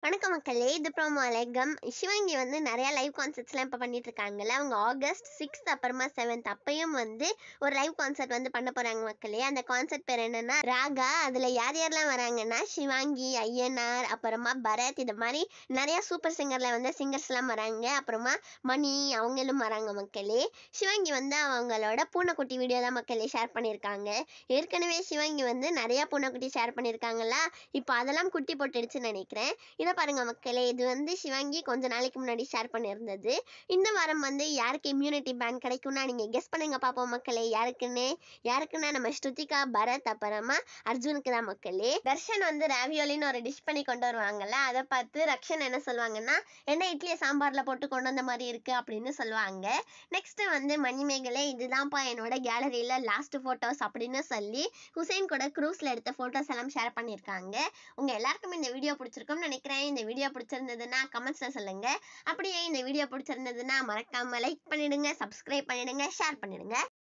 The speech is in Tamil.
வணக்கம் மக்களே இது ப்ரோமோ அலைகம் சிவங்கி வந்து நிறைய லைவ் கான்சர்ட்ஸ்லாம் இப்போ பண்ணிட்டு இருக்காங்கல்ல அவங்க ஆகஸ்ட் சிக்ஸ்த் அப்புறமா செவன்த் அப்பயும் வந்து ஒரு லைவ் கான்சர்ட் வந்து பண்ண போறாங்க மக்களே அந்த கான்சர்ட் பேர் என்னன்னா ராகா அதுல யார் யாரெல்லாம் வராங்கன்னா சிவாங்கி ஐயனார் அப்புறமா பரத் இது மாதிரி நிறைய சூப்பர் சிங்கர்ல வந்து சிங்கர்ஸ்லாம் வராங்க அப்புறமா மணி அவங்களும் வராங்க மக்களே சிவாங்கி வந்து அவங்களோட பூனைக்குட்டி வீடியோ தான் மக்களே ஷேர் பண்ணியிருக்காங்க ஏற்கனவே சிவாங்கி வந்து நிறைய பூனைக்குட்டி ஷேர் பண்ணியிருக்காங்களா இப்போ அதெல்லாம் குட்டி போட்டுடுச்சுன்னு நினைக்கிறேன் இதை பாருங்க மக்களே இது வந்து சிவாங்கி கொஞ்ச நாளைக்கு முன்னாடி ஷேர் பண்ணியிருந்தது இந்த வாரம் வந்து யாருக்கு இம்யூனிட்டி பேண்ட் கிடைக்கும்னா நீங்க கெஸ் பண்ணுங்க பாப்போம் மக்களே யாருக்குன்னு யாருக்குன்னா நம்ம ஸ்ருதிகா பரத் அப்புறமா அர்ஜுனுக்கு தான் மக்களே தர்ஷன் வந்து ராவியோலின்னு ஒரு டிஷ் பண்ணி கொண்டு வருவாங்கல்ல அதை பார்த்து ரக்ஷன் என்ன சொல்லுவாங்கன்னா என்ன இட்லியை சாம்பார்ல போட்டு கொண்டு வந்த மாதிரி இருக்கு அப்படின்னு சொல்லுவாங்க நெக்ஸ்ட் வந்து மணிமேகலை இதுதான்ப்பா என்னோட கேலரியில லாஸ்ட் போட்டோஸ் அப்படின்னு சொல்லி ஹுசைன் கூட க்ரூஸ்ல எடுத்த போட்டோஸ் எல்லாம் ஷேர் பண்ணியிருக்காங்க உங்க எல்லாருக்கும் இந்த வீடியோ பிடிச்சிருக்கும்னு நினைக்கிறேன் இந்த வீடியோ பிடிச்சிருந்ததுன்னா கமெண்ட்ஸ்ல சொல்லுங்க அப்படியே இந்த வீடியோ பிடிச்சிருந்ததுன்னா மறக்காம லைக் பண்ணிடுங்க சப்ஸ்கிரைப் பண்ணிடுங்க ஷேர் பண்ணிடுங்க